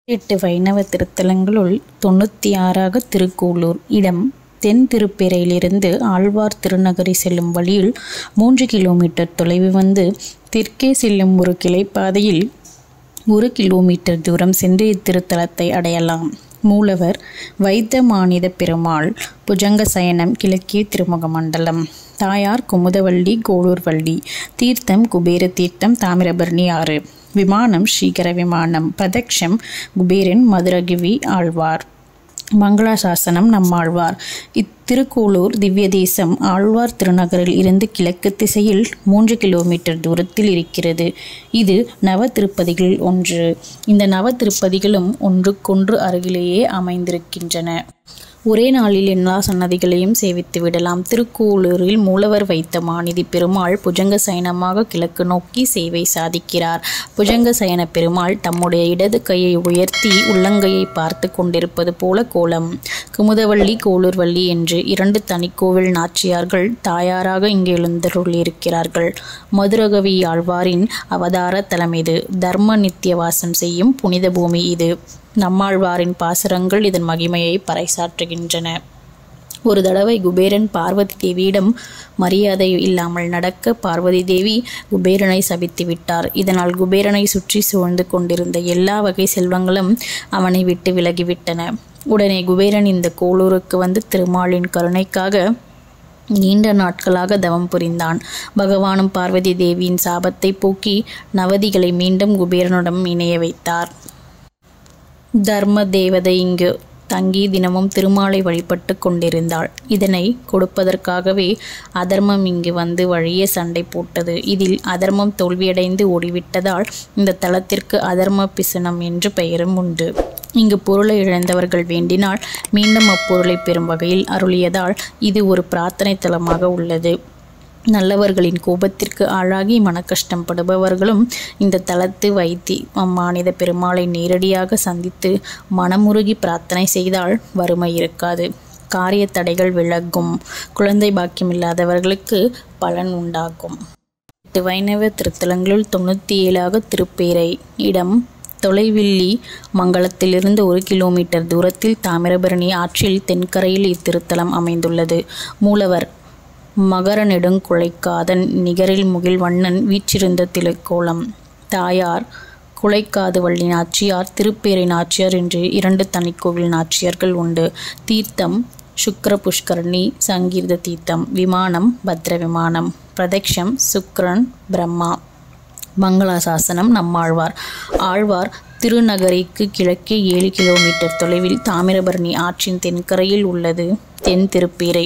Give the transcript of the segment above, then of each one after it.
எட்டு வைணவ திருத்தலங்களுள் தொண்ணூற்றி ஆறாக திருக்கூலூர் இடம் தென் திருப்பேரையிலிருந்து ஆழ்வார் திருநகரி செல்லும் வழியில் மூன்று கிலோமீட்டர் தொலைவு வந்து தெற்கே செல்லும் ஒரு கிளைப்பாதையில் ஒரு கிலோமீட்டர் தூரம் சென்று இத்திருத்தலத்தை அடையலாம் மூலவர் வைத்தமானித பெருமாள் புஜங்க சயனம் கிழக்கே திருமுக மண்டலம் தாயார் குமுதவள்ளி கோளூர்வள்ளி தீர்த்தம் குபேர தீர்த்தம் தாமிரபரணி ஆறு விமானம் ஸ்ரீகர விமானம் பிரதக்ஷம் குபேரன் மதுரகிவி ஆழ்வார் மங்களாசாசனம் நம்மாழ்வார் இத்திருக்கூலூர் திவ்ய தேசம் ஆழ்வார் திருநகரில் இருந்து கிழக்கு திசையில் மூன்று கிலோமீட்டர் தூரத்தில் இருக்கிறது இது நவ திருப்பதிகளில் ஒன்று இந்த நவ திருப்பதிகளும் ஒன்றுக்கொன்று அருகிலேயே அமைந்திருக்கின்றன ஒரே நாளில் எல்லா சன்னதிகளையும் சேவித்து விடலாம் திருக்கூலூரில் மூலவர் வைத்த மாநிதி பெருமாள் புஜங்க சயனமாக கிழக்கு நோக்கி சேவை சாதிக்கிறார் புஜங்க சயன பெருமாள் தம்முடைய இடது கையை உயர்த்தி உள்ளங்கையை பார்த்து கொண்டிருப்பது போல கோலம் குமுதவள்ளி கோளூர்வள்ளி என்று இரண்டு தனிக்கோவில் நாச்சியார்கள் தாயாராக இங்கு எழுந்தருளியிருக்கிறார்கள் மதுரகவி ஆழ்வாரின் அவதார தலம் இது தர்ம நித்தியவாசம் செய்யும் புனித பூமி இது நம்மாழ்வாரின் பாசுரங்கள் இதன் மகிமையை பறைசாற்றுகின்றன ஒரு தடவை குபேரன் பார்வதி தேவியிடம் மரியாதை இல்லாமல் நடக்க பார்வதி தேவி குபேரனை சபித்து விட்டார் இதனால் குபேரனை சுற்றி சூழ்ந்து கொண்டிருந்த எல்லா வகை செல்வங்களும் அவனை விட்டு விலகிவிட்டன உடனே குபேரன் இந்த கோளூருக்கு வந்து திருமாலின் கருணைக்காக நீண்ட நாட்களாக தவம் புரிந்தான் பகவானும் பார்வதி தேவியின் சாபத்தை போக்கி நவதிகளை மீண்டும் குபேரனிடம் இணைய வைத்தார் தர்ம தேவதை இங்கு தங்கி தினமும் திருமாலை வழிபட்டு கொண்டிருந்தாள் இதனை கொடுப்பதற்காகவே அதர்மம் இங்கு வந்து வழியே சண்டை போட்டது இதில் அதர்மம் தோல்வியடைந்து ஓடிவிட்டதால் இந்த தலத்திற்கு அதர்ம பிசனம் என்று பெயரும் உண்டு இங்கு பொருளை இழந்தவர்கள் வேண்டினால் மீண்டும் அப்பொருளை பெறும் வகையில் அருளியதால் இது ஒரு பிரார்த்தனை தலமாக உள்ளது நல்லவர்களின் கோபத்திற்கு ஆளாகி மனக்கஷ்டம் படுபவர்களும் இந்த தலத்து வைத்தி அம்மானித பெருமாளை நேரடியாக சந்தித்து மனமுருகி பிரார்த்தனை செய்தால் வறுமை இருக்காது காரிய தடைகள் விலகும் குழந்தை பாக்கியம் இல்லாதவர்களுக்கு பலன் உண்டாகும் எட்டு வைணவ திருத்தலங்களுள் தொண்ணூற்றி ஏழாக திருப்பேரை இடம் தொலைவில்லி மங்கலத்திலிருந்து ஒரு கிலோமீட்டர் தூரத்தில் தாமிரபரணி ஆற்றில் தென்கரையில் இத்திருத்தலம் அமைந்துள்ளது மூலவர் மகர நெடுங்குழைக்காதன் நிகரில் முகில்வண்ணன் வீற்றிருந்த திளைக்கோலம் தாயார் குலைக்காது வள்ளி நாச்சியார் திருப்பேரை நாச்சியார் என்று இரண்டு தனிக்கோவில் நாச்சியார்கள் உண்டு தீர்த்தம் சுக்கர புஷ்கரணி சங்கீர்த தீர்த்தம் விமானம் பத்ர விமானம் பிரதக்ஷம் சுக்ரன் பிரம்மா மங்களாசாசனம் நம்மாழ்வார் ஆழ்வார் திருநகரிக்கு கிழக்கே ஏழு கிலோமீட்டர் தொலைவில் தாமிரபரணி ஆற்றின் தென்கரையில் உள்ளது தென் திருப்பேரை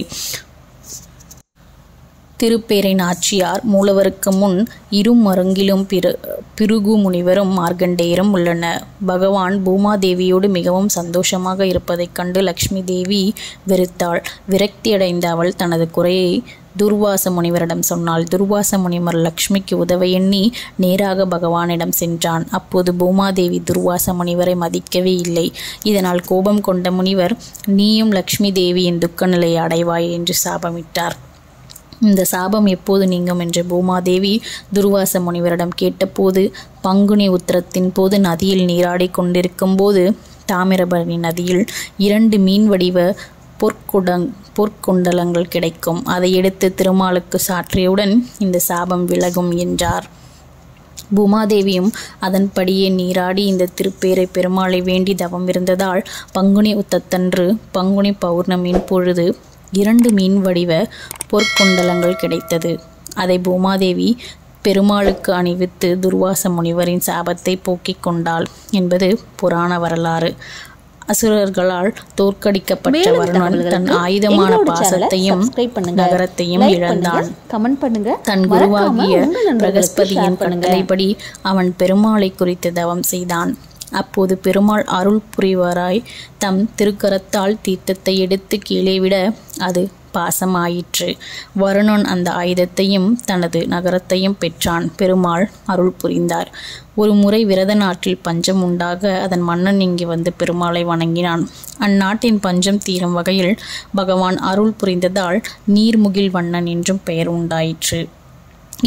திருப்பேரை நாச்சியார் மூலவருக்கு முன் இரு மருங்கிலும் பிற பிருகு முனிவரும் மார்க்கண்டேயரும் உள்ளன பகவான் பூமாதேவியோடு மிகவும் சந்தோஷமாக இருப்பதைக் கண்டு லக்ஷ்மி தேவி வெறுத்தாள் விரக்தியடைந்த அவள் தனது குறையை துர்வாச முனிவரிடம் சொன்னாள் துர்வாச முனிவர் லக்ஷ்மிக்கு உதவ எண்ணி நேராக பகவானிடம் சென்றான் அப்போது பூமாதேவி துர்வாச முனிவரை மதிக்கவே இல்லை இதனால் கோபம் கொண்ட முனிவர் நீயும் லக்ஷ்மி தேவியின் துக்க நிலையை அடைவாய் என்று சாபமிட்டார் இந்த சாபம் எப்போது நீங்கும் என்று பூமாதேவி துர்வாச முனிவரிடம் கேட்டபோது பங்குனி உத்திரத்தின் போது நதியில் நீராடி கொண்டிருக்கும் போது தாமிரபரணி நதியில் இரண்டு மீன் வடிவ பொற்குடங் பொற்குண்டலங்கள் கிடைக்கும் அதை எடுத்து திருமாலுக்கு சாற்றியவுடன் இந்த சாபம் விலகும் என்றார் பூமாதேவியும் அதன்படியே நீராடி இந்த திருப்பேரை பெருமாளை வேண்டி தவம் இருந்ததால் பங்குனி உத்தத்தன்று பங்குனி பௌர்ணமியின் பொழுது இரண்டு மீன் வடிவ பொற்குண்டலங்கள் கிடைத்தது அதை பூமாதேவி பெருமாளுக்கு அணிவித்து துர்வாச முனிவரின் சாபத்தை போக்கிக் கொண்டாள் என்பது புராண வரலாறு அசுரர்களால் தோற்கடிக்கப்பட்ட வருணன் தன் ஆயுதமான பாசத்தையும் நகரத்தையும் இழந்தான் கமெண்ட் பண்ணுங்க தன் குருவாகிய பிரகஸ்பதியின் கட்டளைப்படி அவன் பெருமாளை குறித்து தவம் செய்தான் அப்போது பெருமாள் அருள் புரிவராய் தம் திருக்கரத்தால் தீர்த்தத்தை எடுத்து கீழே விட அது பாசமாயிற்று வருணன் அந்த ஆயுதத்தையும் தனது நகரத்தையும் பெற்றான் பெருமாள் அருள் புரிந்தார் ஒரு முறை விரத நாட்டில் பஞ்சம் உண்டாக அதன் மன்னன் இங்கு வந்து பெருமாளை வணங்கினான் அந்நாட்டின் பஞ்சம் தீரும் வகையில் பகவான் அருள் புரிந்ததால் நீர்முகில் வண்ணன் என்றும் பெயர் உண்டாயிற்று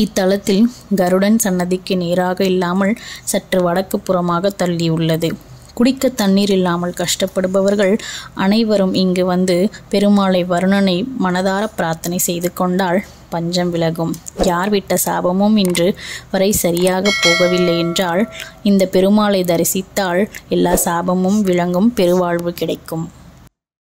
இத்தலத்தில் கருடன் சன்னதிக்கு நேராக இல்லாமல் சற்று வடக்கு புறமாக தள்ளியுள்ளது குடிக்க தண்ணீர் இல்லாமல் கஷ்டப்படுபவர்கள் அனைவரும் இங்கு வந்து பெருமாளை வருணனை மனதார பிரார்த்தனை செய்து கொண்டால் பஞ்சம் விலகும் யார் விட்ட சாபமும் இன்று வரை சரியாக போகவில்லை என்றால் இந்த பெருமாளை தரிசித்தால் எல்லா சாபமும் விளங்கும் பெருவாழ்வு கிடைக்கும்